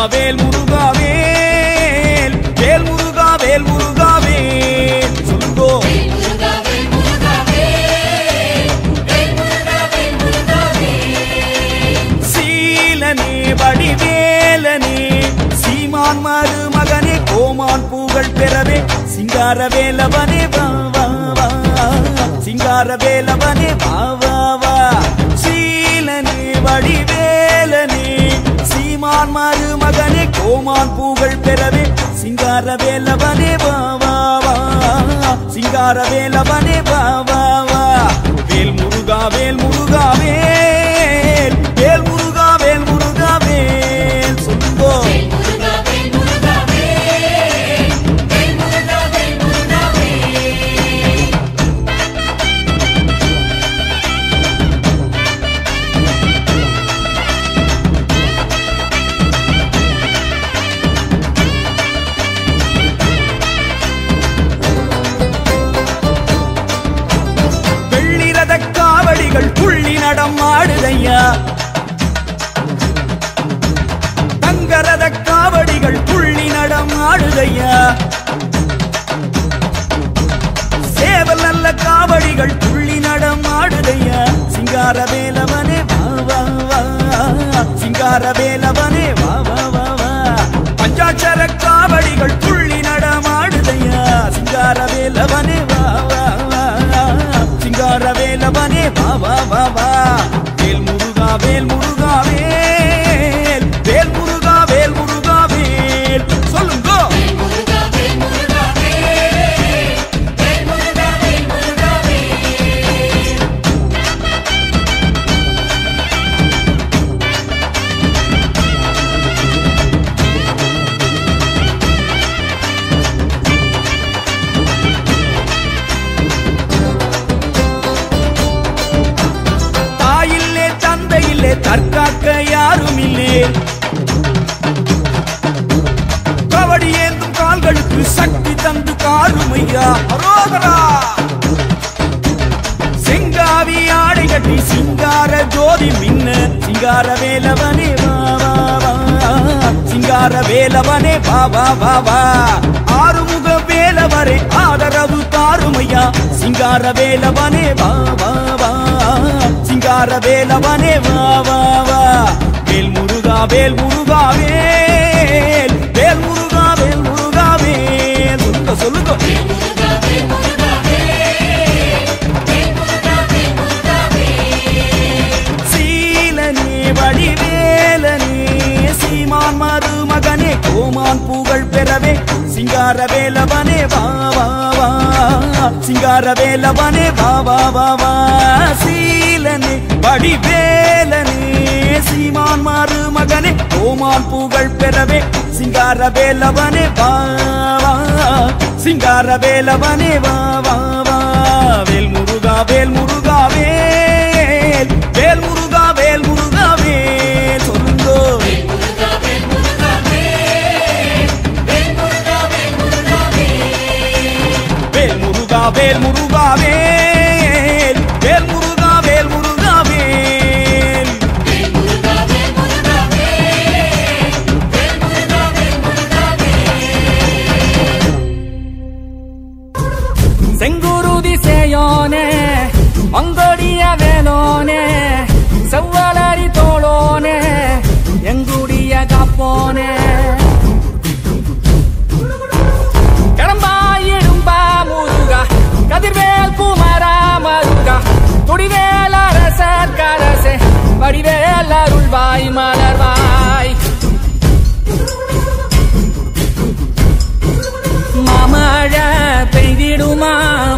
வேல் முருகா வேல் வேல் முருகா வேல் முருகா வேல் சொல்லுங்கோ சீலனே வடிவேலனே சீமான் மருமகனே கோமான் பூகள் பெறவே சிங்கார வேலவனே வா வா வா சிங்கார வேலவனே வா வா வா சீலனே வடிவேலனே சீமான் மருமகனே கோமான் பூகள் பெறவே சிங்கார வேலவனே வா வா வா சிங்கார வேலவனே வா வா வா வேல் முருகா வேல் முருகா வேல் வேல் முருகா வேல் முருகா வேல் சொல்லுங்கோ வெள்ளிரத காவடிகள் புள்ளி நடம் ஆடுதையா தங்கரத காவடிகள் புள்ளி நடம் ஆடுதையா சேவல் நல்ல காவடிகள் புள்ளி நடம் ஆடுதையா சிங்கார வேலவனே வா வா வா சிங்கார வேலவனே வா வா வா வா பஞ்சாட்சர காவடிகள் புள்ளி நடமாடுதையா சிங்கார வேலவனே வா வா வா சிங்கார வேலவனே வா வா வா வா வேல் முருகா வேல் முருகா வேல் வேல் முருகா வேல் முருகா வேல் சொல்லுங்கோ தாயில்லே தந்தையில்லே தற்காக்க யாரும் இல்லே கபடி ஏந்தும் கால்களுக்கு சக்தி தந்து காருமையா அரோகரா செங்காவி ஆடை கட்டி சிங்கார ஜோதி மின்ன சிங்கார வேலவனே வா வா வா சிங்கார வேலவனே வா வா வா வா ஆறுமுக வேலவரே ஆதரவு தாருமையா சிங்கார வேலவனே வா வா வா சிங்கார வேலவனே வா வா வா வேல் முருகா வேல் முருகா வேல் வேல் முருகா வேல் முருகா வேல் சொல்லுங்க சொல்லுங்க சீலனே வடிவேலனே சீமான் மருமகனே கோமான் புகழ் பெறவே சிங்கார வேலவனே வா வா வா சிங்கார வேலவனே வா வா வா வா சீலனே வடிவேலனே சீமான் மருமகனே கோமான் புகழ் பெறவே சிங்கார வேலவனே வா வா சிங்கார வேலவனே வா வா வா வேல் முருகா வேல் முருகா வேல் வேல் முருகா வேல் முருகா வேல் சொல்லுங்கோ வேல் முருகா வேல் முருகா வேல் வேல் முருகா வேல் முருகா வேல் செங்குருதி சேயோனே மங்கோடிய வேலோனே செவ்வலரி தோளோனே எங்குடிய காப்போனே கடம்பாயிடும்பா முருகா கதிர்வேல் குமரா மருகா துடிவேல் அரசர் கரசே வடிவேல் அருள்வாய் மலர்வாய் மாமழ பெய்திடுமா